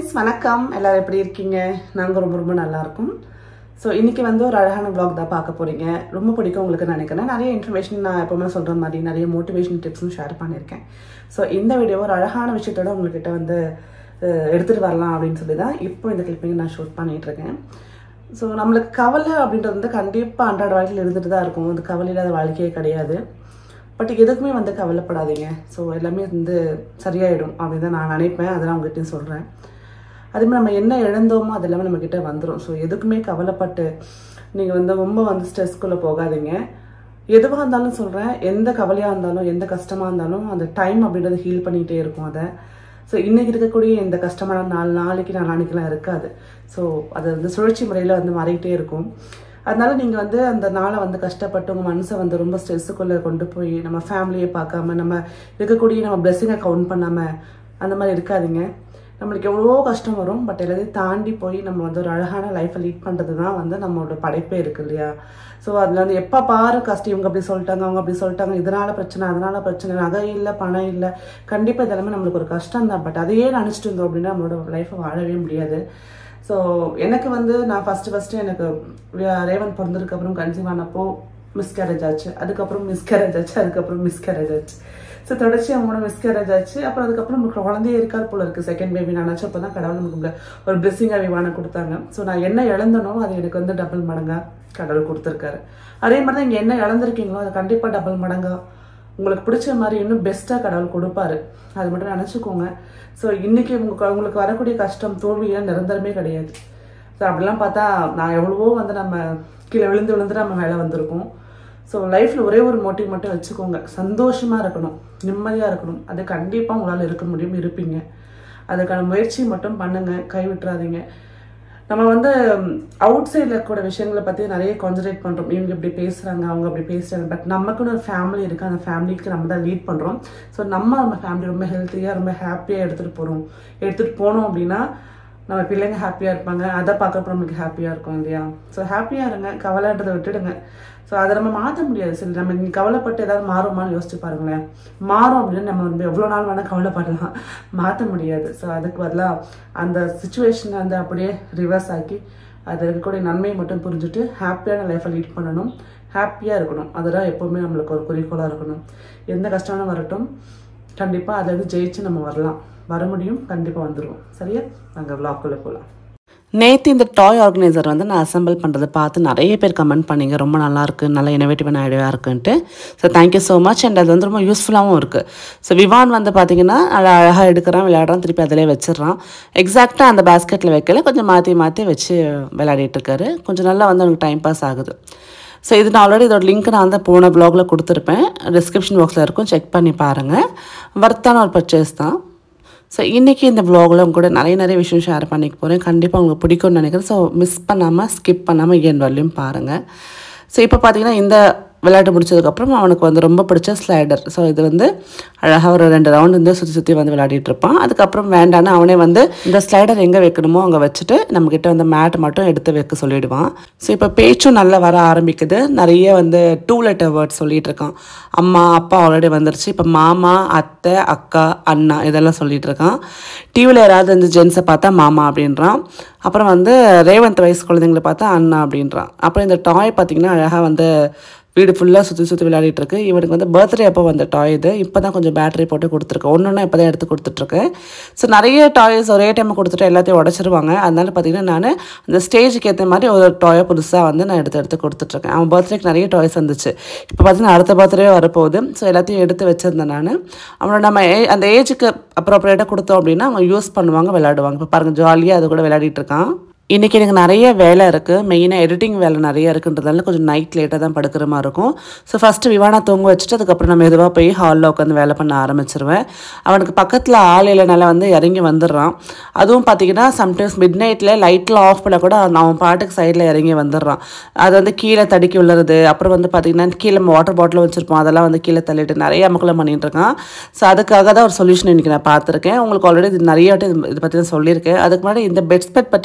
friends வணக்கம் எல்லாரும் எப்படி இருக்கீங்க நாங்கள் ரொம்ப ரொம்ப நல்லா இருக்கோம் ஸோ இன்னைக்கு வந்து ஒரு அழகான vlog தான் பார்க்க போறீங்க ரொம்ப பிடிக்கும் உங்களுக்கு நினைக்கிறேன் நிறைய இன்ஃபர்மேஷன் நான் எப்பவுமே சொல்ற மாதிரி நிறைய மோட்டிவேஷன் டிப்ஸும் ஷேர் பண்ணியிருக்கேன் ஸோ இந்த வீடியோ ஒரு அழகான விஷயத்தோட உங்ககிட்ட வந்து அஹ், எடுத்துட்டு வரலாம் அப்படின்னு சொல்லி தான் இப்போ இந்த கிளிப்பிங் நான் ஷூட் பண்ணிட்டு இருக்கேன் ஸோ நம்மளுக்கு கவலை அப்படின்றது வந்து கண்டிப்பாக அன்றாட வாழ்க்கையில் இருந்துட்டு தான் இருக்கும் அது கவலை இல்லாத வாழ்க்கையே கிடையாது பட் எதுக்குமே வந்து கவலைப்படாதீங்க ஸோ எல்லாமே வந்து சரியாயிடும் அப்படின்னு தான் நான் நினைப்பேன் அதெல்லாம் உங்ககிட்டயும் சொல்கிறேன் அதே மாதிரி நம்ம என்ன இழந்தோமோ அது எல்லாமே நம்ம கிட்ட வந்துடும் ஸோ எதுக்குமே கவலைப்பட்டு நீங்கள் வந்து ரொம்ப வந்து ஸ்ட்ரெஸ்க்குள்ளே போகாதீங்க எதுவாக இருந்தாலும் சொல்கிறேன் எந்த கவலையாக இருந்தாலும் எந்த கஷ்டமாக இருந்தாலும் அந்த டைம் அப்படின்றது ஹீல் பண்ணிக்கிட்டே இருக்கும் அதை ஸோ இன்னைக்கு இருக்கக்கூடிய இந்த கஷ்டமான நாள் நாளைக்கு நாளானிக்கெல்லாம் இருக்காது ஸோ அது வந்து சுழற்சி முறையில் வந்து மாறிக்கிட்டே இருக்கும் அதனால நீங்கள் வந்து அந்த நாளை வந்து கஷ்டப்பட்டு உங்கள் மனசை வந்து ரொம்ப ஸ்ட்ரெஸ்ஸுக்குள்ளே கொண்டு போய் நம்ம ஃபேமிலியை பார்க்காம நம்ம இருக்கக்கூடிய நம்ம பிளெஸ்ஸிங்கை கவுண்ட் பண்ணாமல் அந்த மாதிரி இருக்காதீங்க நம்மளுக்கு எவ்வளவோ கஷ்டம் வரும் பட் எல்லாத்தையும் தாண்டி போய் நம்ம வந்து ஒரு அழகான லைஃப்பை லீட் பண்ணுறது தான் வந்து நம்மளோட படைப்பே இருக்கு இல்லையா ஸோ அதில் வந்து எப்போ பாரு கஷ்டம் இவங்க அப்படி சொல்லிட்டாங்க அவங்க அப்படி சொல்லிட்டாங்க இதனால பிரச்சனை அதனால பிரச்சனை நகை இல்லை பணம் இல்லை கண்டிப்பாக இதெல்லாமே நம்மளுக்கு ஒரு கஷ்டம் தான் பட் அதையே நினச்சிட்டு இருந்தோம் அப்படின்னா நம்மளோட லைஃப்பை வாழவே முடியாது ஸோ எனக்கு வந்து நான் ஃபஸ்ட்டு ஃபஸ்ட்டு எனக்கு வே- ரேவந்த் பிறந்ததுக்கு அப்புறம் கன்சீவ் ஆனப்போ மிஸ்கேரேஜ் ஆச்சு அதுக்கப்புறம் மிஸ்கேரேஜ் ஆச்சு அதுக்கப்புறம் மிஸ்கேரேஜ் ஆச்சு ஸோ தொடர்ச்சியாக மூணு மிஸ்கேரேஜ் ஆச்சு அப்புறம் அதுக்கப்புறம் நமக்கு குழந்தையே இருக்கார் போல இருக்கு செகண்ட் பேபி நான் நினச்சப்போ தான் கடவுள் நமக்கு ble- ஒரு பிளெஸிங்காக விவான கொடுத்தாங்க ஸோ நான் என்ன இழந்தனோ அது எனக்கு வந்து டபுள் மடங்கா கடவுள் கொடுத்துருக்காரு அதே மாதிரி தான் இங்கே என்ன இழந்திருக்கீங்களோ அது கண்டிப்பாக டபுள் மடங்கா உங்களுக்கு பிடிச்ச மாதிரி இன்னும் பெஸ்ட்டாக கடவுள் கொடுப்பாரு அது மட்டும் நினச்சிக்கோங்க ஸோ இன்னைக்கு உங்களுக்கு உங்களுக்கு வரக்கூடிய கஷ்டம் தோல்வியெல்லாம் நிரந்தரமே கிடையாது ஸோ அப்படிலாம் பார்த்தா நான் எவ்வளவோ வந்து நம்ம கீழே விழுந்து விழுந்து நம்ம மேலே வந்திருக்கோம் ஸோ லைஃப்பில் ஒரே ஒரு மோட்டிவ் மட்டும் வச்சுக்கோங்க சந்தோஷமாக இருக்கணும் நிம்மதியாக இருக்கணும் அது கண்டிப்பாக உங்களால் இருக்க முடியும் இருப்பீங்க அதுக்கான முயற்சி மட்டும் பண்ணுங்க கைவிட்டுறாதீங்க நம்ம வந்து அவுட் சைடில் இருக்கக்கூடிய விஷயங்களை பற்றி நிறைய கான்சன்ட்ரேட் பண்ணுறோம் இவங்க இப்படி பேசுகிறாங்க அவங்க அப்படி பேசுகிறாங்க பட் நமக்குன்னு ஒரு ஃபேமிலி இருக்குது அந்த ஃபேமிலிக்கு நம்ம தான் லீட் பண்ணுறோம் ஸோ நம்ம நம்ம ஃபேமிலி ரொம்ப ஹெல்த்தியாக ரொம்ப ஹாப்பியாக எடுத்துகிட்டு போகிறோம் எடுத்துகிட்டு போனோம் அப்படின்னா நம்ம பிள்ளைங்க ஹாப்பியாக இருப்பாங்க அதை பார்க்குறப்ப நம்மளுக்கு ஹாப்பியாக இருக்கும் இல்லையா ஸோ ஹாப்பியாக இருங்க கவலைன்றதை விட்டுடுங்க ஸோ அதை நம்ம மாற்ற முடியாது சரி நம்ம நீ கவலைப்பட்டு ஏதாவது மாறுமான்னு யோசிச்சு பாருங்களேன் மாறும் அப்படின்னு நம்ம வந்து எவ்வளோ நாள் வேணால் கவலைப்படலாம் மாற்ற முடியாது ஸோ அதுக்கு பதிலாக அந்த சுச்சுவேஷனை வந்து அப்படியே ரிவர்ஸ் ஆக்கி அது இருக்கக்கூடிய நன்மையை மட்டும் புரிஞ்சுட்டு ஹாப்பியான லைஃப்பை லீட் பண்ணணும் ஹாப்பியாக இருக்கணும் அதுதான் எப்போவுமே நம்மளுக்கு ஒரு குறிக்கோளாக இருக்கணும் எந்த கஷ்டம்னு வரட்டும் கண்டிப்பாக அதை வந்து ஜெயிச்சு நம்ம வரலாம் வர முடியும் கண்டிப்பாக வந்துடுவோம் சரியா நாங்கள் விளாக்குள்ளே போகலாம் நேற்று இந்த டாய் ஆர்கனைசர் வந்து நான் அசெம்பிள் பண்ணுறதை பார்த்து நிறைய பேர் கமெண்ட் பண்ணீங்க ரொம்ப நல்லா இருக்கு நல்ல இனோவேட்டிவான ஐடியா இருக்குன்ட்டு so thank you so much and அது வந்து ரொம்ப யூஸ்ஃபுல்லாகவும் இருக்குது ஸோ விவான் வந்து பார்த்தீங்கன்னா நல்லா அழகாக எடுக்கிறான் விளையாடுறான் திருப்பி அதிலே வச்சிடுறான் எக்ஸாக்டாக அந்த பேஸ்கெட்டில் வைக்கல கொஞ்சம் மாற்றி மாற்றி வச்சு விளையாடிட்டு இருக்காரு கொஞ்சம் நல்லா வந்து அவனுக்கு டைம் பாஸ் ஆகுது ஸோ இது நான் ஆல்ரெடி இதோட லிங்க் நான் வந்து போன ப்ளாகில் கொடுத்துருப்பேன் டிஸ்கிரிப்ஷன் பாக்ஸில் இருக்கும் செக் பண்ணி பாருங்கள் வர்த்தான ஒரு பர்ச்சேஸ் தான் ஸோ இன்றைக்கி இந்த vlogல உங்க கூட நிறைய நிறைய விஷயம் ஷேர் பண்ணிக்க போகிறேன் கண்டிப்பாக உங்களுக்கு பிடிக்கும்னு நினைக்கிறேன் ஸோ மிஸ் பண்ணாமல் ஸ்கிப் பண்ணாமல் என் வரலையும் பாருங்கள் ஸோ இப்போ பார்த்தீங்கன்னா இந்த விளையாட்டு முடிச்சதுக்கப்புறம் அவனுக்கு வந்து ரொம்ப பிடிச்ச ஸ்லைடர் ஸோ இது வந்து அழகாக ஒரு ரெண்டு ரவுண்ட் வந்து சுற்றி சுற்றி வந்து விளையாடிட்டு இருப்பான் அதுக்கப்புறம் வேண்டான்னு அவனே வந்து இந்த ஸ்லைடர் எங்கே வைக்கணுமோ அங்கே வச்சுட்டு நம்மக்கிட்ட வந்து மேட் மட்டும் எடுத்து வைக்க சொல்லிடுவான் ஸோ இப்போ பேச்சும் நல்லா வர ஆரம்பிக்குது நிறைய வந்து டூ லெட்டர் வேர்ட்ஸ் சொல்லிட்டு இருக்கான் அம்மா அப்பா ஆல்ரெடி வந்துருச்சு இப்போ மாமா அத்தை அக்கா அண்ணா இதெல்லாம் சொல்லிட்டு இருக்கான் டிவியில் யாராவது இந்த ஜென்ஸை பார்த்தா மாமா அப்படின்றான் அப்புறம் வந்து ரேவந்த் வயசு குழந்தைங்களை பார்த்தா அண்ணா அப்படின்றான் அப்புறம் இந்த டாய் பார்த்தீங்கன்னா அழகாக வந்து வீடு ஃபுல்லாக சுற்றி சுற்றி விளையாடிட்டு இருக்கு இவனுக்கு வந்து பர்த்டே அப்போ வந்த டாய் இது இப்போ தான் கொஞ்சம் பேட்டரி போட்டு கொடுத்துருக்கேன் ஒன்று ஒன்று இப்போ தான் எடுத்து கொடுத்துட்ருக்கேன் ஸோ நிறைய டாய்ஸ் ஒரே டைம் கொடுத்துட்டு எல்லாத்தையும் உடச்சிருவாங்க அதனால பார்த்தீங்கன்னா நான் அந்த ஸ்டேஜுக்கு ஏற்ற மாதிரி ஒரு டாயை புதுசாக வந்து நான் எடுத்து எடுத்து கொடுத்துட்ருக்கேன் அவன் பர்த்டேக்கு நிறைய டாய்ஸ் வந்துச்சு இப்போ பார்த்தீங்கன்னா அடுத்த பர்த்டே வரப்போகுது ஸோ எல்லாத்தையும் எடுத்து வச்சிருந்தேன் நான் அவனோட நம்ம ஏ- அந்த ஏஜுக்கு அப்ரோப்ரியேட்டாக கொடுத்தோம் அப்படின்னா அவங்க யூஸ் பண்ணுவாங்க விளையாடுவாங்க இப்போ பாருங்கள் ஜாலியாக அது கூட விளையாடிட்டு இருக்கான் இன்றைக்கி எனக்கு நிறைய வேலை இருக்குது மெயினாக எடிட்டிங் வேலை நிறைய இருக்குன்றதால கொஞ்சம் நைட் லேட்டாக தான் படுக்கிற மாதிரி இருக்கும் ஸோ ஃபஸ்ட்டு விவானா தூங்க வச்சுட்டு அதுக்கப்புறம் நான் மெதுவாக போய் ஹாலில் உட்காந்து வேலை பண்ண ஆரம்பிச்சிருவேன் அவனுக்கு பக்கத்தில் ஆள் இல்லைனால வந்து இறங்கி வந்துடுறான் அதுவும் பார்த்தீங்கன்னா சம்டைம்ஸ் மிட் நைட்டில் லைட்டில் ஆஃப் பண்ண கூட அவன் அவன் பாட்டுக்கு சைடில் இறங்கி வந்துடுறான் அது வந்து கீழே தடுக்கி விழுறது அப்புறம் வந்து பார்த்தீங்கன்னா கீழே வாட்டர் பாட்டில் வச்சுருப்போம் அதெல்லாம் வந்து கீழே தள்ளிட்டு நிறைய அமக்கலம் பண்ணிட்டு இருக்கான் ஸோ அதுக்காக தான் ஒரு சொல்யூஷன் இன்றைக்கி நான் பார்த்துருக்கேன் உங்களுக்கு ஆல்ரெடி இது நிறைய வாட்டி இது இதை பற்றி தான் சொல்லியிருக்கேன் அதுக்கு முன்னாடி இந்த பெட் ஸ்பெட் பற்றி கேட்டிங்க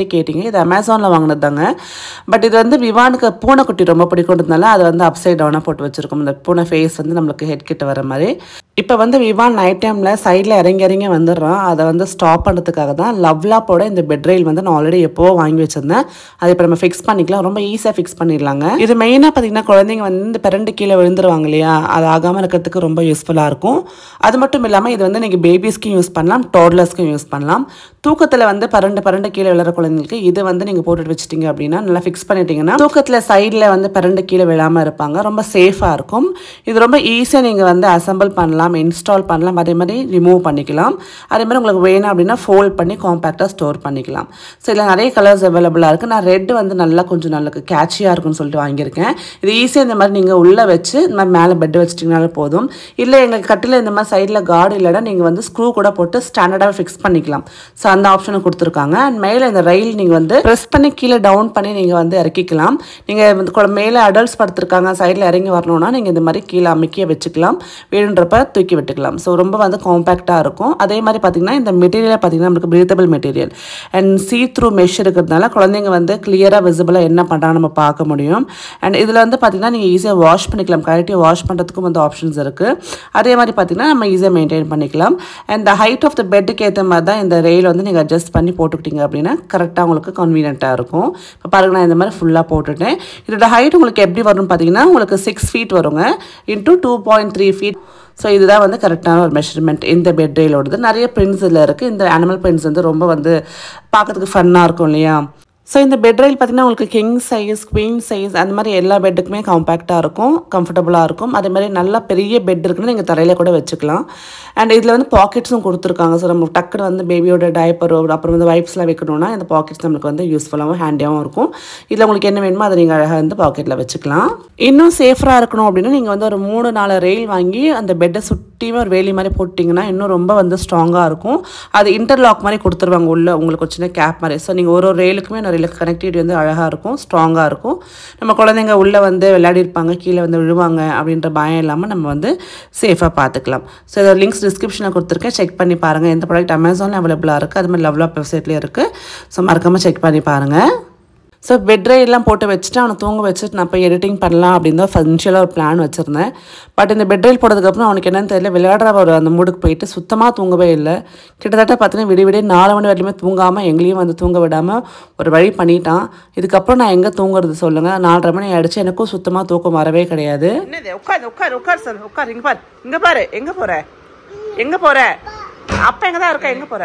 இது அமேசானில் வாங்கினது தாங்க பட் இது வந்து விவானுக்கு பூனைக்குட்டி ரொம்ப பிடிக்கும்ன்றதுனால அதை வந்து அப்சைட் டவுனாக போட்டு வச்சுருக்கோம் இந்த பூனை ஃபேஸ் வந்து நம்மளுக்கு ஹெட் கிட்ட வர மாதிரி இப்போ வந்து விவான் நைட் டைமில் சைடில் இறங்கி இறங்கி வந்துடுறான் அதை வந்து ஸ்டாப் பண்ணுறதுக்காக தான் லவ்லாப்போட இந்த பெட் ரெயில் வந்து நான் ஆல்ரெடி எப்போவோ வாங்கி வச்சிருந்தேன் அதை இப்போ நம்ம ஃபிக்ஸ் பண்ணிக்கலாம் ரொம்ப ஈஸியாக ஃபிக்ஸ் பண்ணிடலாங்க இது மெயினாக பார்த்தீங்கன்னா குழந்தைங்க வந்து இந்த பிறண்டு கீழே விழுந்துருவாங்க இல்லையா அது ஆகாமல் இருக்கிறதுக்கு ரொம்ப யூஸ்ஃபுல்லாக இருக்கும் அது மட்டும் இல்லாமல் இது வந்து நீங்கள் பேபிஸ்க்கும் யூஸ் பண்ணலாம் டோட்லர்ஸ்க்கும் யூஸ் பண்ணலாம் தூக்கத்தில் வந்து பரண்டு பரண்டு கீழே விழுற குழந்தைங்களுக்கு இது வந்து நீங்கள் போட்டுட்டு வச்சிட்டிங்க அப்படின்னா நல்லா ஃபிக்ஸ் பண்ணிட்டீங்கன்னா தூக்கத்தில் சைடில் வந்து பரண்டு கீழே விழாமல் இருப்பாங்க ரொம்ப சேஃபாக இருக்கும் இது ரொம்ப ஈஸியாக நீங்கள் வந்து அசம்பிள் பண்ணலாம் இன்ஸ்டால் பண்ணலாம் அதே மாதிரி ரிமூவ் பண்ணிக்கலாம் அதே மாதிரி உங்களுக்கு வேணும் அப்படின்னா ஃபோல்ட் பண்ணி காம்பேக்டாக ஸ்டோர் பண்ணிக்கலாம் ஸோ இதில் நிறைய கலர்ஸ் அவைலபிளாக இருக்குது நான் ரெட் வந்து நல்லா கொஞ்சம் நல்லா கேட்சியாக இருக்குன்னு சொல்லிட்டு வாங்கியிருக்கேன் இது ஈஸியாக இந்த மாதிரி நீங்கள் உள்ளே வச்சு இந்த மாதிரி மேலே பெட் வச்சிட்டிங்கனாலே போதும் இல்லை எங்கள் கட்டில் இந்த மாதிரி சைடில் கார்டு இல்லைனா நீங்கள் வந்து ஸ்க்ரூ கூட போட்டு ஸ்டாண்டர்டாக ஃபிக்ஸ் பண்ணிக்கலாம் ஸோ அந்த ஆப்ஷனும் கொடுத்துருக்காங்க அண்ட் மேலே இந்த ரயில் நீங்கள் வந்து ப்ரெஸ் பண்ணி கீழே டவுன் பண்ணி நீங்கள் வந்து இறக்கிக்கலாம் நீங்கள் வந்து குழ- மேலே அடல்ட்ஸ் படுத்திருக்காங்க சைடில் இறங்கி வரணும்னா நீங்கள் இந்த மாதிரி கீழே அமுக்கிய வச்சுக்கலாம் வேணுன்றப்ப தூக்கி விட்டுக்கலாம் ஸோ ரொம்ப வந்து காம்பேக்டாக இருக்கும் அதே மாதிரி பார்த்தீங்கன்னா இந்த மெட்டீரியல் பார்த்தீங்கன்னா நமக்கு breathable material and see through mesh இருக்கிறதுனால குழந்தைங்க வந்து கிளியராக விசிபிளாக என்ன பண்ணுறாங்க நம்ம பார்க்க முடியும் அண்ட் இதில் வந்து பார்த்தீங்கன்னா நீங்கள் ஈஸியாக வாஷ் பண்ணிக்கலாம் கரெக்டாக வாஷ் பண்ணுறதுக்கும் வந்து ஆப்ஷன்ஸ் இருக்குது அதே மாதிரி பார்த்தீங்கன்னா நம்ம ஈஸியாக மெயின்டைன் பண்ணிக்கலாம் and the height of the பெட்டுக்கு ஏற்ற மாதிரி தான் இந்த ரெயில் வந்து நீங்கள் அட்ஜஸ்ட் பண்ணி போட்டுக்கிட்டீங்க அப்படின்னா கரெக்டாக உங்களுக்கு கன்வீனியண்ட்டாக இருக்கும் இப்போ பாருங்க நான் இந்த மாதிரி ஃபுல்லாக போட்டுட்டேன் இதோட ஹைட் உங்களுக்கு எப்படி வரும்னு பார்த்தீங்கன்னா உங்களுக்கு சிக்ஸ் ஃபீட் வருங்க into two point three feet so இதுதான் வந்து கரெக்டான ஒரு மெஷர்மெண்ட் இந்த பெட் ரெயிலோடது நிறைய பிரிண்ட்ஸ் இதில் இருக்குது இந்த அனிமல் பிரிண்ட்ஸ் வந்து ரொம்ப வந்து பார்க்கறதுக்கு ஃபன்னாக இருக்கும் இல்லையா ஸோ இந்த பெட் ரயில் பார்த்தீங்கன்னா உங்களுக்கு கிங் சைஸ் குவீன் சைஸ் அந்த மாதிரி எல்லா பெட்டுக்குமே காம்பேக்டாக இருக்கும் கம்ஃபர்டபுளாக இருக்கும் அதே மாதிரி நல்லா பெரிய பெட் இருக்குன்னு நீங்கள் தரையில் கூட வச்சுக்கலாம் அண்ட் இதில் வந்து பாக்கெட்ஸும் கொடுத்துருக்காங்க ஸோ நம்ம டக்குனு வந்து பேபியோட டைப்பரோ அப்புறம் வந்து வைப்ஸ்லாம் வைக்கணும்னா இந்த பாக்கெட்ஸ் நம்மளுக்கு வந்து யூஸ்ஃபுல்லாகவும் ஹேண்டியாகவும் இருக்கும் இதில் உங்களுக்கு என்ன வேணுமோ அதை நீங்கள் அழகாக வந்து பாக்கெட்டில் வச்சுக்கலாம் இன்னும் சேஃபராக இருக்கணும் அப்படின்னா நீங்கள் வந்து ஒரு மூணு நாலு ரெயில் வாங்கி அந்த பெட்டை சுற்றியுமே ஒரு வேலி மாதிரி போட்டிங்கன்னா இன்னும் ரொம்ப வந்து ஸ்ட்ராங்காக இருக்கும் அது இன்டர்லாக் மாதிரி கொடுத்துருவாங்க உள்ள உங்களுக்கு ஒரு சின்ன கேப் மாதிரி ஸோ நீங்கள் ஒரு ஒரு ரெயிலுக்குமே இன்னொரு ரெயிலுக்கு கனெக்டிவிட்டி வந்து அழகாக இருக்கும் ஸ்ட்ராங்காக இருக்கும் நம்ம குழந்தைங்க உள்ளே வந்து விளையாடி இருப்பாங்க கீழே வந்து விழுவாங்க அப்படின்ற பயம் இல்லாமல் நம்ம வந்து சேஃபாக பார்த்துக்கலாம் ஸோ இதோட லிங்க்ஸ் டிஸ்கிரிப்ஷனில் கொடுத்துருக்கேன் செக் பண்ணி பாருங்கள் எந்த ப்ராடக்ட் அமேசானில் அவைலபிளாக இருக்குது அது மாதிரி லவ்லாப் வெப்சைட்லேயும் இருக்குது ஸோ மறக்காமல் செக் பண்ணி பாருங்கள் ஸோ பெட் எல்லாம் போட்டு வச்சுட்டு அவனை தூங்க வச்சுட்டு நான் போய் எடிட்டிங் பண்ணலாம் அப்படின்னு தான் ஃபங்க்ஷனலாக ஒரு பிளான் வச்சுருந்தேன் பட் இந்த பெட் ரயில் போட்டதுக்கப்புறம் அவனுக்கு என்னன்னு தெரியல விளையாடுற ஒரு அந்த மூடுக்கு போயிட்டு சுத்தமாக தூங்கவே இல்லை கிட்டத்தட்ட பார்த்தீங்கன்னா விடிய விடிய நாலு மணி வரையிலுமே தூங்காமல் எங்களையும் வந்து தூங்க விடாமல் ஒரு வழி பண்ணிட்டான் இதுக்கப்புறம் நான் எங்கே தூங்குறது சொல்லுங்கள் நாலரை மணி ஆயிடுச்சு எனக்கும் சுத்தமாக தூக்கம் வரவே கிடையாது என்னது உட்காரு உட்காரு உட்காரு சார் உட்காரு இங்கே பாரு இங்கே பாரு எங்கே போகிற எங்கே போகிற அப்பா எங்கே தான் இருக்கா எங்கே போகிற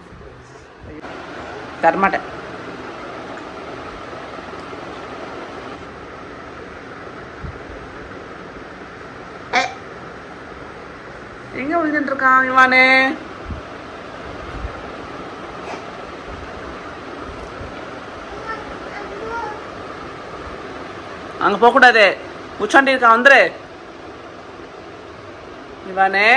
தரமாட்டேன் எங்க விழுந்துட்டு இருக்கான் இவானு அங்க போக கூடாது உச்சாண்டி இருக்கான் வந்துரு இவானே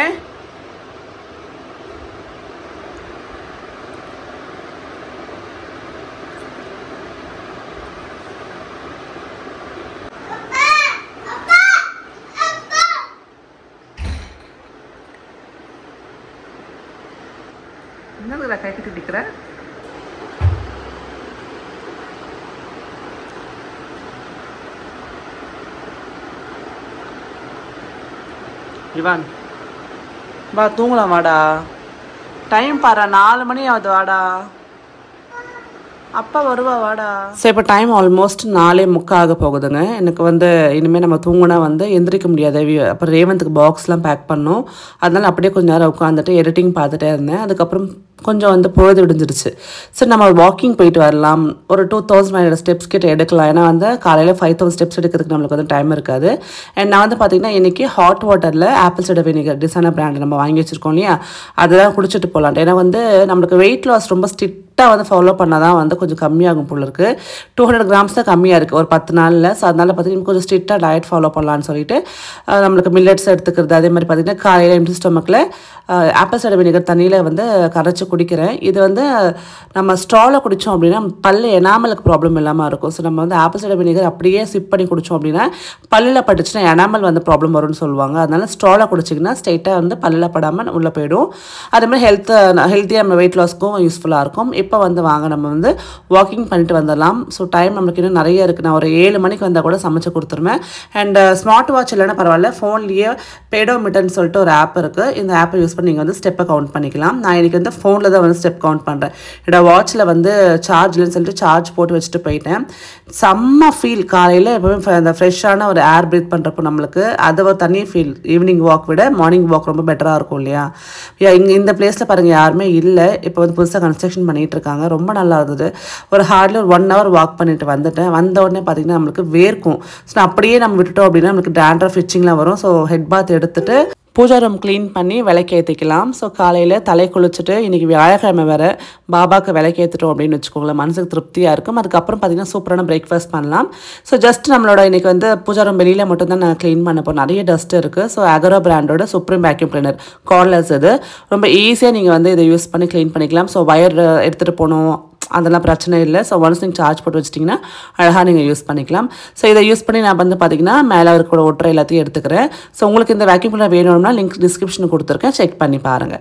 என்னதுல கை கட்டி நிக்கிற இவான் வா தூங்கலாம் வாடா டைம் பாரு நாலு மணி ஆகுது வாடா அப்பா வருவா வாடா ஸோ இப்போ டைம் ஆல்மோஸ்ட் நாலே முக்காக போகுதுங்க எனக்கு வந்து இனிமேல் நம்ம தூங்கினா வந்து எந்திரிக்க முடியாது வி- அப்புறம் ரேவந்துக்கு பாக்ஸ்லாம் பேக் பண்ணோம் அதனால அப்படியே கொஞ்ச நேரம் உட்காந்துட்டு எடிட்டிங் பார்த்துட்டே இருந்தேன் அதுக்கப்புறம் கொஞ்சம் வந்து பொழுது விடிஞ்சிருச்சு சரி நம்ம வாக்கிங் போயிட்டு வரலாம் ஒரு டூ தௌசண்ட் ஹண்ட்ரட் ஸ்டெப்ஸ் கிட்ட எடுக்கலாம் ஏன்னா வந்து காலையில் ஃபைவ் தௌசண்ட் ஸ்டெப்ஸ் எடுக்கிறதுக்கு நம்மளுக்கு வந்து டைம் இருக்காது அண்ட் நான் வந்து பார்த்தீங்கன்னா இன்றைக்கி ஹாட் வாட்டரில் apple cider vinegar designer brand நம்ம வாங்கி வச்சிருக்கோம் இல்லையா அதெல்லாம் குடிச்சிட்டு போகலாம் ஏன்னா வந்து நம்மளுக்கு வெயிட் லாஸ் ரொம்ப ஸ்ட்ரிக்டாக வந்து ஃபாலோ பண்ணால் தான் வந்து கொஞ்சம் கம்மியாகும் போல இருக்குது டூ ஹண்ட்ரட் கிராம்ஸ் தான் கம்மியாக இருக்குது ஒரு பத்து நாளில் ஸோ அதனால் பார்த்தீங்கன்னா கொஞ்சம் ஸ்ட்ரிக்டாக டயட் ஃபாலோ பண்ணலான்னு சொல்லிட்டு அஹ், நம்மளுக்கு மில்லட்ஸ் எடுத்துக்கிறது அதே மாதிரி பார்த்தீங்கன்னா காலையில் எம்டி ஸ்டொமக்கில் ஆப்பிள் சைடர் வினிகர் தண்ணியில் வந்து கரைச்சி குடிக்கிறேன் இது வந்து நம்ம ஸ்ட்ராவில் குடித்தோம் அப்படின்னா பல்லு எனாமலுக்கு ப்ராப்ளம் இல்லாமல் இருக்கும் ஸோ நம்ம வந்து ஆப்பிள் சைடர் வினிகர் அப்படியே சிப் பண்ணி குடித்தோம் அப்படின்னா பல்லில் பட்டுச்சுன்னா எனாமல் வந்து ப்ராப்ளம் வரும்னு சொல்லுவாங்க அதனால ஸ்ட்ராவில் குடிச்சிங்கன்னா ஸ்ட்ரெயிட்டாக வந்து பல்லில் படாமல் உள்ளே போயிடும் அதே மாதிரி ஹெல்த் ஹெல்த்தியாக நம்ம வெயிட் லாஸ்க்கும் யூஸ்ஃபுல்லாக இருக்கும் இப்போ வந்து வாங்க நம்ம வந்து வாக்கிங் பண்ணிட்டு வந்துடலாம் ஸோ டைம் நம்மளுக்கு இன்னும் நிறைய இருக்குது நான் ஒரு ஏழு மணிக்கு வந்தால் கூட சமைச்சு கொடுத்துருவேன் அண்ட் ஸ்மார்ட் வாட்ச் இல்லைன்னா பரவாயில்ல ஃபோன்லேயே பேடோமீட்டர்னு சொல்லிட்டு ஒரு ஆப் இருக்குது இந்த ஆப்பை யூஸ் பண்ணி நீங்கள் வந்து ஸ்டெப்பை கவுண்ட் பண்ணிக்கலாம் நான் இன்னைக்கு வந்து ஃபோனில் தான் வந்து ஸ்டெப் கவுண்ட் பண்ணுறேன் என்னோட வாட்சில் வந்து சார்ஜ்லன்னு சொல்லிட்டு சார்ஜ் போட்டு வச்சுட்டு போயிட்டேன் செம்ம ஃபீல் காலையில் எப்பவுமே அந்த ஃப்ரெஷ்ஷான ஒரு ஏர் ப்ரீத் பண்ணுறப்போ நம்மளுக்கு அது ஒரு தனி ஃபீல் ஈவினிங் வாக் விட மார்னிங் வாக் ரொம்ப பெட்டராக இருக்கும் இல்லையா இங்கே இந்த பிளேஸில் பாருங்கள் யாருமே இல்லை இப்போ வந்து புதுசாக கன்ஸ்ட்ரக்ஷன் பண்ணிகிட்டு இருக்காங்க ரொம்ப நல்லா இருந்தது ஒரு ஹார்ட்லி ஒரு ஒன் ஹவர் வாக் பண்ணிட்டு வந்துட்டேன் வந்த உடனே பார்த்தீங்கன்னா நம்மளுக்கு வேர்க்கும் ஸோ அப்படியே நம்ம விட்டுட்டோம் அப்படின்னா நம்மளுக்கு டேண்ட்ரஃப் ஃபிச்சிங்லாம் வரும் ஸோ ஹெட் பாத் எடுத்துட்டு பூஜா ரூம் க்ளீன் பண்ணி விளக்கேற்றிக்கலாம் ஸோ காலையில் தலை குளிச்சுட்டு இன்றைக்கி வியாழக்கிழமை வேறு பாபாவுக்கு விளக்கேற்றுட்டோம் அப்படின்னு வச்சுக்கோங்களேன் மனசுக்கு திருப்தியாக இருக்கும் அதுக்கப்புறம் பார்த்திங்கன்னா சூப்பரான பிரேக்ஃபாஸ்ட் பண்ணலாம் ஸோ ஜஸ்ட் நம்மளோட இன்றைக்கி வந்து பூஜா ரூம் வெளியில் மட்டும் தான் நான் க்ளீன் பண்ண போகிறேன் நிறைய டஸ்ட் இருக்குது ஸோ அகரோ பிராண்டோட சுப்ரீம் வேக்யூம் கிளீனர் கார்லஸ் இது ரொம்ப ஈஸியாக நீங்கள் வந்து இதை யூஸ் பண்ணி க்ளீன் பண்ணிக்கலாம் ஸோ ஒயர் எடுத்துகிட்டு போகணும் அதெல்லாம் பிரச்சனை இல்லை ஸோ ஒன்ஸ் நீங்கள் சார்ஜ் போட்டு வச்சிட்டிங்கன்னா அழகாக நீங்கள் யூஸ் பண்ணிக்கலாம் ஸோ இதை யூஸ் பண்ணி நான் வந்து பார்த்தீங்கன்னா மேலே இருக்கிற ஒற்றை எல்லாத்தையும் எடுத்துக்கிறேன் ஸோ உங்களுக்கு இந்த வேக்யூம் கிளீனர் வேணும்னா லிங்க் டிஸ்கிரிப்ஷனில் கொடுத்துருக்கேன் செக் பண்ணி பாருங்கள்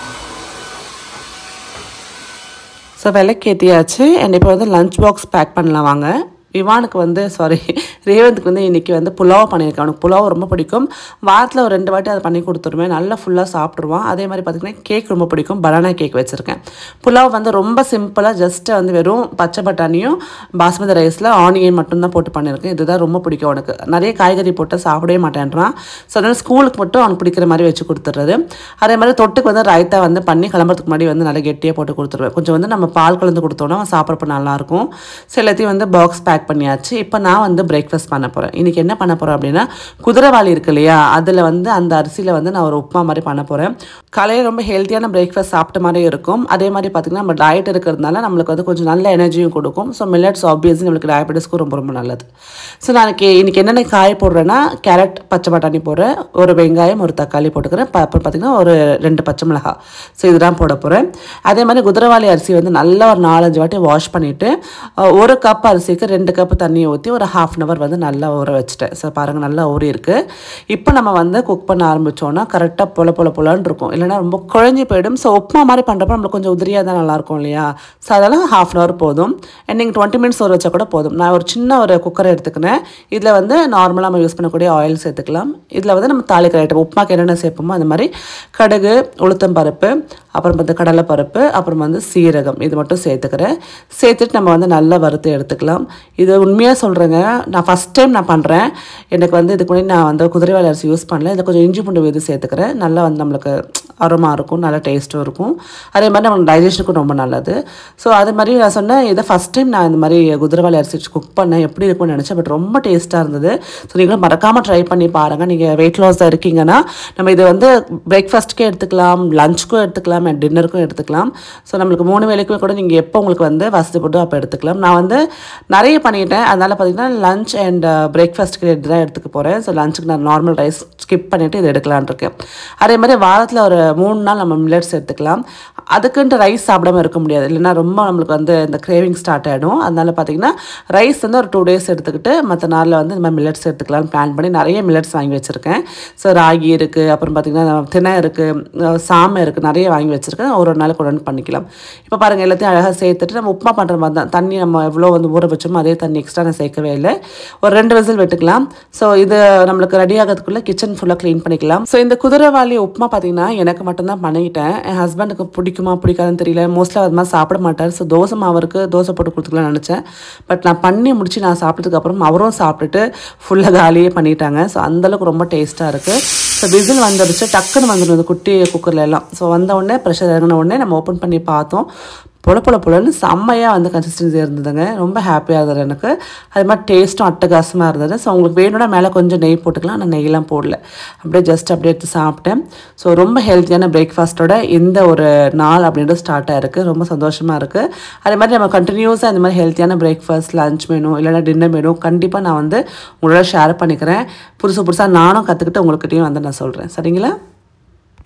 ஸோ விலைக்கு ஏற்றியாச்சு அண்ட் இப்போ வந்து லஞ்ச் பாக்ஸ் பேக் பண்ணலாம் வாங்க விவானுக்கு வந்து சாரி ரேவந்துக்கு வந்து இன்றைக்கி வந்து புலாவ் பண்ணியிருக்கேன் அவனுக்கு புலாவ் ரொம்ப பிடிக்கும் வாரத்தில் ஒரு ரெண்டு வாட்டி அதை பண்ணி கொடுத்துருவேன் நல்லா ஃபுல்லாக சாப்பிட்ருவான் அதே மாதிரி பார்த்திங்கன்னா கேக் ரொம்ப பிடிக்கும் பனானா கேக் வச்சுருக்கேன் புலாவ் வந்து ரொம்ப சிம்பிளாக ஜஸ்ட்டு வந்து வெறும் பச்சை பட்டாணியும் பாஸ்மதி ரைஸில் ஆனியன் மட்டும்தான் போட்டு பண்ணியிருக்கேன் இதுதான் ரொம்ப பிடிக்கும் அவனுக்கு நிறைய காய்கறி போட்டு சாப்பிடவே மாட்டேன்றான் ஸோ அதனால் ஸ்கூலுக்கு மட்டும் அவனுக்கு பிடிக்கிற மாதிரி வச்சு கொடுத்துட்றது அதே மாதிரி தொட்டுக்கு வந்து ரைத்தா வந்து பண்ணி கிளம்புறதுக்கு முன்னாடி வந்து நல்லா கெட்டியாக போட்டு கொடுத்துருவேன் கொஞ்சம் வந்து நம்ம பால் கலந்து கொடுத்தோன்னா அவன் சாப்பிட்றப்ப நல்லாயிருக்கும் ஸோ எல்லாத்தையும் வந்து பாக்ஸ் பேக் பண்ணியாச்சு இப்போ நான் வந்து பிரேக்ஃபாஸ்ட் பண்ண போகிறேன் இன்றைக்கி என்ன பண்ண போகிறேன் அப்படின்னா குதிரைவாளி இருக்கு இல்லையா அதில் வந்து அந்த அரிசியில் வந்து நான் ஒரு உப்புமா மாதிரி பண்ண போகிறேன் காலையில் ரொம்ப ஹெல்த்தியான பிரேக்ஃபாஸ்ட் சாப்பிட்ட மாதிரி இருக்கும் அதே மாதிரி பார்த்திங்கன்னா நம்ம டயட் இருக்கிறதுனால நம்மளுக்கு வந்து கொஞ்சம் நல்ல எனர்ஜியும் கொடுக்கும் ஸோ மில்லட்ஸ் ஆப்வியஸ்லி நம்மளுக்கு டயபெட்டிஸ்க்கும் ரொம்ப ரொம்ப நல்லது ஸோ நாளைக்கு இன்றைக்கி என்னென்ன காய் போடுறேன்னா கேரட் பச்சை பட்டாணி போடுறேன் ஒரு வெங்காயம் ஒரு தக்காளி போட்டுக்கிறேன் ப- அப்புறம் பார்த்திங்கன்னா ஒரு ரெண்டு பச்சை மிளகாய் ஸோ இதுதான் போட போகிறேன் அதே மாதிரி குதிரைவாளி அரிசி வந்து நல்லா ஒரு நாலஞ்சு வாட்டி வாஷ் பண்ணிவிட்டு ஒரு கப் அரிசிக்கு ரெண்டு கப் தண்ணியை ஊற்றி ஒரு ஹாஃப் அன் ஹவர் வந்து நல்லா ஊற வச்சுட்டேன் ஸோ பாருங்கள் நல்லா ஊறி இருக்கு இப்போ நம்ம வந்து குக் பண்ண ஆரம்பித்தோன்னா கரெக்டாக பொல பொல பொலன்னு இருக்கும் இல்லைன்னா ரொம்ப குழஞ்சி போயிடும் ஸோ உப்புமா மாதிரி பண்ணுறப்ப நம்மளுக்கு கொஞ்சம் உதிரியாக தான் நல்லாயிருக்கும் இல்லையா ஸோ அதெல்லாம் ஹாஃப் அன் ஹவர் போதும் அண்ட் நீங்கள் டுவெண்ட்டி மினிட்ஸ் ஊற வச்சா கூட போதும் நான் ஒரு சின்ன ஒரு குக்கரை எடுத்துக்கினேன் இதில் வந்து நார்மலாக நம்ம யூஸ் பண்ணக்கூடிய ஆயில் சேர்த்துக்கலாம் இதில் வந்து நம்ம தாளிக்கிற ஐட்டம் உப்புமாக்கு என்னென்ன சேர்ப்போமோ அந்த மாதிரி கடுகு உளுத்தம் பருப்பு அப்புறம் வந்து கடலைப்பருப்பு அப்புறம் வந்து சீரகம் இது மட்டும் சேர்த்துக்கிறேன் சேர்த்துட்டு நம்ம வந்து நல்லா வறுத்து எடுத்துக்கலாம் இது உண்மையாக சொல்கிறேங்க நான் ஃபஸ்ட் டைம் நான் பண்ணுறேன் எனக்கு வந்து இதுக்கு முன்னாடி நான் வந்து குதிரைவாளி அரிசி யூஸ் பண்ணல இதில் கொஞ்சம் இஞ்சி பூண்டு விது சேர்த்துக்கிறேன் நல்லா வந்து நம்மளுக்கு அருமா இருக்கும் நல்லா டேஸ்ட்டும் இருக்கும் அதே மாதிரி நம்மளுக்கு டைஜஷனுக்கும் ரொம்ப நல்லது ஸோ அது மாதிரி நான் சொன்னேன் இதை ஃபஸ்ட் டைம் நான் இந்த மாதிரி குதிரைவாளி அரிசி வச்சு குக் பண்ணேன் எப்படி இருக்கும்னு நினச்சேன் பட் ரொம்ப டேஸ்ட்டாக இருந்தது ஸோ நீங்களும் மறக்காமல் ட்ரை பண்ணி பாருங்கள் நீங்கள் வெயிட் லாஸாக இருக்கீங்கன்னா நம்ம இதை வந்து பிரேக்ஃபாஸ்ட்டுக்கே எடுத்துக்கலாம் லஞ்சுக்கும் எடுத்துக்கலாம் அண்ட் டின்னருக்கும் எடுத்துக்கலாம் ஸோ நம்மளுக்கு மூணு வேலைக்குமே கூட நீங்கள் எப்போ உங்களுக்கு வந்து வசதி போட்டு அப்போ எடுத்துக்கலாம் நான் வந்து நிறைய பண்ணிட்டேன் அதனால் பார்த்தீங்கன்னா லஞ்ச் அண்ட் பிரேக்ஃபாஸ்ட்டுக்கு எடுத்து தான் எடுத்துக்க போகிறேன் ஸோ லஞ்சுக்கு நான் நார்மல் ரைஸ் ஸ்கிப் பண்ணிவிட்டு இது எடுக்கலான்னு இருக்கேன் அதே மாதிரி வாரத்தில் ஒரு மூணு நாள் நம்ம மில்லட்ஸ் எடுத்துக்கலாம் அதுக்குன்ட்டு ரைஸ் சாப்பிடாம இருக்க முடியாது இல்லைன்னா ரொம்ப நம்மளுக்கு வந்து இந்த கிரேவிங் ஸ்டார்ட் ஆகிடும் அதனால பார்த்தீங்கன்னா ரைஸ் வந்து ஒரு டூ டேஸ் எடுத்துக்கிட்டு மற்ற நாளில் வந்து இந்த மாதிரி மில்லட்ஸ் எடுத்துக்கலாம்னு பிளான் பண்ணி நிறைய மில்லட்ஸ் வாங்கி வச்சுருக்கேன் ஸோ ராகி இருக்குது அப்புறம் பார்த்தீங்கன்னா தினை இருக்குது சாமை இருக்குது நிறைய வாங்கி வச்சுருக்கேன் ஒரு ஒரு நாளைக்கு உடனே பண்ணிக்கலாம் இப்போ பாருங்கள் எல்லாத்தையும் அழகாக சேர்த்துட்டு நம்ம உப்புமா பண்ணுற மாதிரி தான் தண்ணி நம்ம எவ்வளோ வந்து ஊற வச்சோமோ அதே தண்ணி எக்ஸ்ட்ரா நான் சேர்க்கவே இல்லை ஒரு ரெண்டு விசில் விட்டுக்கலாம் ஸோ இது நம்மளுக்கு ரெடி ஆகிறதுக்குள்ளே கிச்சன் ஃபுல்லாக க்ளீன் பண்ணிக்கலாம் ஸோ இந்த குதிரைவாளி உப்புமா பார்த்தீங்கன்னா எனக்கு மட்டும்தான் பண்ணிக்கிட்டேன் என் ஹஸ்பண்டுக்கு பிடிக்குமா பிடிக்காதுன்னு தெரியல மோஸ்ட்லாக அது மாதிரி சாப்பிட மாட்டார் ஸோ தோசை மாவருக்கு தோசை போட்டு கொடுத்துக்கலாம்னு நினச்சேன் பட் நான் பண்ணி முடிச்சு நான் சாப்பிட்டதுக்கு அப்புறம் அவரும் சாப்பிட்டுட்டு ஃபுல்லாக காலியே பண்ணிட்டாங்க ஸோ அந்தளவுக்கு ரொம்ப டேஸ்ட்டாக இருக்குது ஸோ விசில் வந்துடுச்சு டக்குன்னு வந்துடும் குட்டி குக்கரில் எல்லாம் ஸோ வந்த உடனே ப்ரெஷர் இறங்கின உடனே நம்ம ஓப்பன் பண்ணி பார்த்தோம் பொல பொல பொலன்னு செம்மையாக வந்து கன்சிஸ்டன்சி இருந்ததுங்க ரொம்ப ஹாப்பியாக இருந்தது எனக்கு அது மாதிரி டேஸ்ட்டும் அட்டகாசமாக இருந்தது ஸோ உங்களுக்கு வேணும்னா மேலே கொஞ்சம் நெய் போட்டுக்கலாம் நான் நெய்யெல்லாம் போடல அப்படியே ஜஸ்ட் அப்படியே எடுத்து சாப்பிட்டேன் ஸோ ரொம்ப ஹெல்த்தியான பிரேக்ஃபாஸ்ட்டோட இந்த ஒரு நாள் அப்படின்றது ஸ்டார்ட் ஆயிருக்கு ரொம்ப சந்தோஷமாக இருக்குது அதே மாதிரி நம்ம கண்டினியூஸாக இந்த மாதிரி ஹெல்த்தியான பிரேக்ஃபாஸ்ட் லஞ்ச் மெனு இல்லைனா டின்னர் மெனு கண்டிப்பாக நான் வந்து உங்களோட ஷேர் பண்ணிக்கிறேன் புதுசு புதுசாக நானும் கற்றுக்கிட்டு உங்கள்கிட்டயும் வந்து நான் சொல்கிறேன் சரிங்களா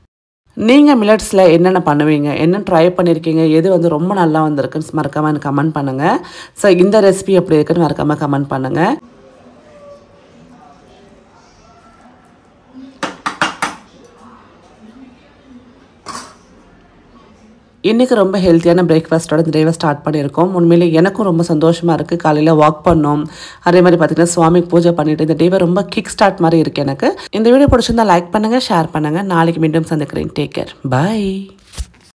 நீங்கள் மில்லட்ஸில் என்னென்ன பண்ணுவீங்க என்ன ட்ரை பண்ணியிருக்கீங்க எது வந்து ரொம்ப நல்லா வந்திருக்குன்னு மறக்காமல் எனக்கு கமெண்ட் பண்ணுங்கள் ஸோ இந்த ரெசிபி எப்படி இருக்குன்னு மறக்காமல் கமெண்ட் பண்ணுங்கள் இன்றைக்கி ரொம்ப ஹெல்த்தியான பிரேக்ஃபாஸ்ட்டோட இந்த டேவை ஸ்டார்ட் பண்ணியிருக்கோம் உண்மையிலே எனக்கும் ரொம்ப சந்தோஷமாக இருக்குது காலையில் வாக் பண்ணோம் அதே மாதிரி பார்த்திங்கன்னா சுவாமிக்கு பூஜை பண்ணிவிட்டு இந்த டேவை ரொம்ப கிக் ஸ்டார்ட் மாதிரி இருக்குது எனக்கு இந்த வீடியோ பிடிச்சிருந்தா லைக் பண்ணுங்கள் ஷேர் பண்ணுங்கள் நாளைக்கு மீண்டும் சந்திக்கிறேன் டேக் கேர் பாய்